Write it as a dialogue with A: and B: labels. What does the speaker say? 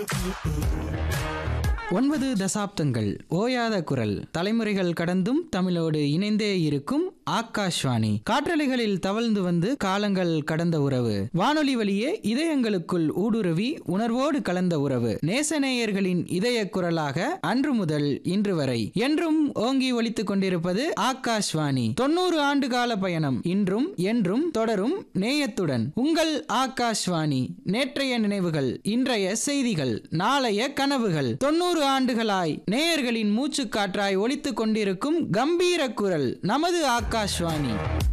A: ஒன்பது தசாப்தங்கள் ஓயாத குரல் தலைமுறைகள் கடந்தும் தமிழோடு இணைந்தே இருக்கும் ஆகாஷ்வாணி காற்றலைகளில் தவழ்ந்து வந்து காலங்கள் கடந்த உறவு வானொலி வழியே இதயங்களுக்குள் ஊடுருவி உணர்வோடு கலந்த உறவு நேசநேயர்களின் இதய குரலாக அன்று முதல் இன்று வரை என்றும் ஓங்கி ஒலித்துக் கொண்டிருப்பது ஆகாஷ்வாணி தொண்ணூறு ஆண்டு கால பயணம் இன்றும் என்றும் தொடரும் நேயத்துடன் உங்கள் ஆகாஷ்வாணி நேற்றைய நினைவுகள் இன்றைய செய்திகள் நாளைய கனவுகள் தொண்ணூறு ஆண்டுகளாய் நேயர்களின் மூச்சு காற்றாய் ஒலித்துக் கொண்டிருக்கும் கம்பீர குரல் நமது ஆகாஷ்வாணி